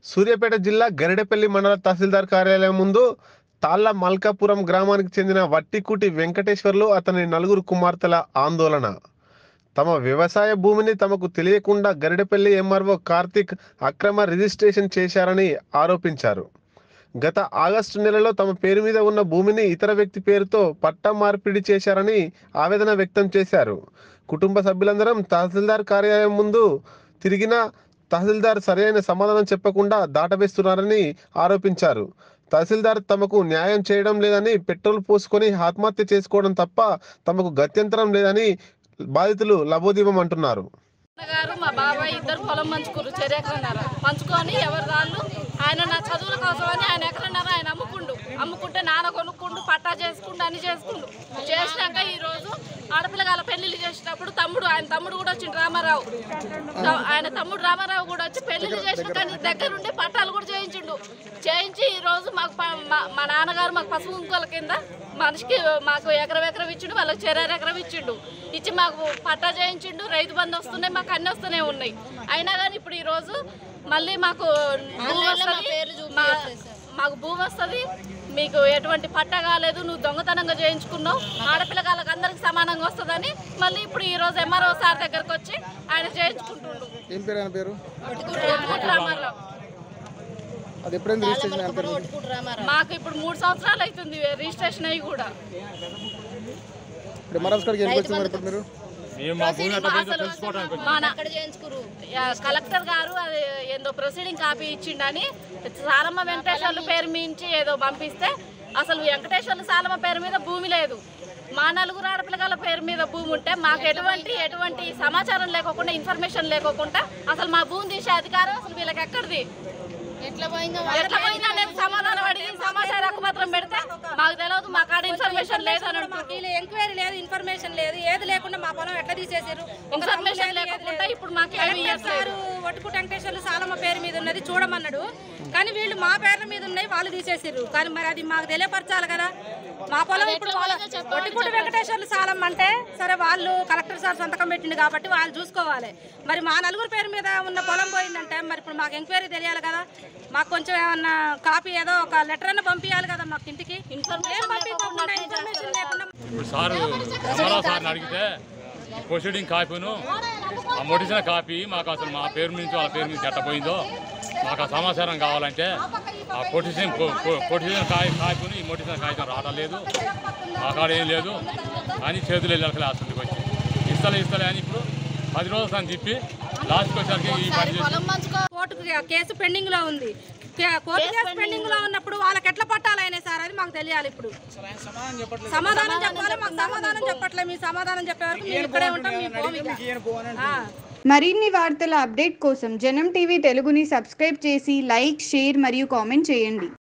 సూర్యాపేట జిల్లా గరిడెపల్లి మండల తహసీల్దార్ కార్యాలయం ముందు తాళ్ల మల్కాపురం గ్రామానికి చెందిన వట్టికుటి వెంకటేశ్వర్లు అతని నలుగురు కుమార్తెల ఆందోళన తమ వ్యవసాయ భూమిని తమకు తెలియకుండా గరిడెపల్లి ఎంఆర్ఓ కార్తిక్ అక్రమ రిజిస్ట్రేషన్ చేశారని ఆరోపించారు గత ఆగస్టు నెలలో తమ పేరు మీద ఉన్న భూమిని ఇతర వ్యక్తి పేరుతో పట్టా మార్పిడి చేశారని ఆవేదన వ్యక్తం చేశారు కుటుంబ సభ్యులందరం తహసీల్దార్ కార్యాలయం ముందు తిరిగినా తహసీల్దార్ సరైన సమాధానం చెప్పకుండా దాటవేస్తున్నారని ఆరోపించారు తహసీల్దార్ తమకు న్యాయం చేయడం లేదని పెట్రోల్ పోసుకొని ఆత్మహత్య చేసుకోవడం తప్ప తమకు గత్యంతరం లేదని బాధితులు లబోదీపం అంటున్నారు గారు మా బాబాయ్ ఇద్దరు పొలం పంచుకురు చెరెకరన్నర పంచుకొని ఎవరి దాళ్ళు ఆయన నా చదువుల కోసమని ఆయన ఎకరన్నర ఆయన అమ్ముకుండు అమ్ముకుంటే నాన్న కొనుక్కుండు పట్టా చేసుకుండు అన్ని చేసుకుండు చేసినాక ఈ రోజు ఆడపిల్లగాల పెళ్లిళ్ళు చేసినప్పుడు తమ్ముడు ఆయన తమ్ముడు కూడా వచ్చిండు రామారావు త- ఆయన తమ్ముడు రామారావు కూడా వచ్చి పెళ్లిళ్ళు చేసిన కానీ దగ్గరుండి పట్టాలు కూడా చేయించిండు చేయించి ఈ రోజు మాకు ప- మా- మా నాన్నగారు మాకు పసుపు కుంకుల కింద మనిషికి మాకు ఎకరం ఎకరం ఇచ్చిండు వాళ్ళకి చెరారు ఎకరం ఇచ్చిండు ఇచ్చి మాకు పట్టా చేయించిండు రైతు బంధు వస్తున్నాయి మాకు అన్ని వస్తూనే ఉన్నాయి అయినా కానీ ఇప్పుడు ఈ రోజు మళ్ళీ మాకు భూమి వస్తది. మా- మాకు భూమి వస్తుంది మీకు ఎటువంటి పట్టా కాలేదు నువ్వు దొంగతనంగా చేయించుకున్నావు ఆడపిల్లగాళ్ళకి అందరికి సమానంగా వస్తుందని మళ్ళీ ఇప్పుడు ఈ రోజు ఎంఆర్ఓ సార్ దగ్గరకు వచ్చి ఆయన చేయించుకుంటుండు ఏం పేరు ఆయన పేరు ఒట్టుకుంటు రామారావు అది ఎప్పుడైంది రిజిస్ట్రేషన్ ఆయన పేరు మాకు ఇప్పుడు మూడు సంవత్సరాలు అవుతుంది రిజిస్ట్రేషన్ అయ్యి కూడా ఇప్పుడు ఎంఆర్ఎస్ కాడికి ఎందుకు వచ్చింది మరి ఇప్పుడు మీరు మేము మా భూమి ఎట్లా పోయిందో అసలు తెలుసుకోవడానికి మన యా, కలెక్టర్ గారు అది ఏందో ప్రొసీడింగ్ కాపీ ఇచ్చిండని సారమ్మ వెంకటేశ్వర్లు పేరు మించి ఏదో పంపిస్తే అసలు వెంకటేశ్వర్లు సారమ్మ పేరు మీద భూమి లేదు మా నలుగురు ఆడపిల్లల పేరు మీద భూమి ఉంటే మాకు ఎటువంటి ఎటువంటి సమాచారం లేకోకుండా ఇన్ఫర్మేషన్ లేకోకుండా అసలు మా భూమి తీసే అధికారం అసలు వీళ్ళకి ఎక్కడిది ఎట్లా పోయిందో ఎట్లా పోయిందో అనేది సమాధానం అడిగి సమాచార హక్కు పత్రం పెడితే మాకు తెలియదు మా కాడ ఇన్ఫర్మేషన్ లేదని అంటున్నారు. వీళ్ళు ఎంక్వైరీ లేదు ఇన్ఫర్మేషన్ లేదు ఏది లేకుండా మా పొలం ఎట్లా తీసేసారు ఇన్ఫర్మేషన్ లేకుండా ఇప్పుడు మాకు ఏమీ కలెక్టర్ ఇవ్వట్లేదు. సారు ఒట్టుకు వెంకటేశ్వర్లు సాలమ్మ పేరు మీద ఉన్నది చూడమన్నాడు కానీ వీళ్ళు మా పేర్ల మీద ఉన్నాయి వాళ్ళు తీసేసారు కానీ మరి అది మాకు తెలియపరచాలి కదా మా పొలం ఇప్పుడు ఒట్టుకుంట వెంకటేశ్వర్లు సాలమ్మ అంటే సరే వాళ్ళు కలెక్టర్ సార్ సంతకం పెట్టింది కాబట్టి వాళ్ళు చూసుకోవాలి మరి మా నలుగురు పేరు మీద ఉన్న పొలం పోయిందంటే మరి ఇప్పుడు మాకు ఎంక్వైరీ తెలియాలి కదా మాకు కొంచెం ఏమన్నా కాపీ ఏదో ఒక లెటర్ అన్న పంపించాలి కదా మాకు ఇంటికి ఏం పంపించకుండా ఇన్ఫర్మేషన్ లేకుండా ఇప్పుడు సారు అమరావు సార్ని అడిగితే ప్రొసీడింగ్ కాపీను ఆ మొడిసిన కాపీ మాకు అసలు మా పేరు నుంచి వాళ్ళ పేరు నుంచి ఎట్ట పోయిందో మాకు ఆ సమాచారం కావాలంటే ఆ పొటిషన్ పొటిషన్ కాయ కాపీని ఈ మొటిసిన కాగితం రావడం లేదు మా కాడ ఏం లేదు అని చేతులు వెళ్ళాలి హాస్పిటల్కి వచ్చి ఇస్తలే ఇస్తలే అని ఇప్పుడు పది రోజులు అని చెప్పి లాస్ట్కి వచ్చేసరికి ఈ పని చేసి పొలం పంచుకో కోర్టుకు కేసు పెండింగ్ లో ఉంది కే- కోర్టు కేసు పెండింగ్ లో ఉన్నప్పుడు వాళ్ళకి ఎట్లా పట్టాలైనా సార్ అది మాకు తెలియాలి ఇప్పుడు సమాధానం చెప్పాలి మాకు సమాధానం చెప్పట్లే మీ సమాధానం చెప్పే వరకు మేము ఇక్కడే ఉంటాం మేము పోము ఇక. ఆ. మరిన్ని వార్తల అప్డేట్ కోసం జనం టీవీ తెలుగుని సబ్స్క్రైబ్ చేసి లైక్ షేర్ మరియు కామెంట్ చేయండి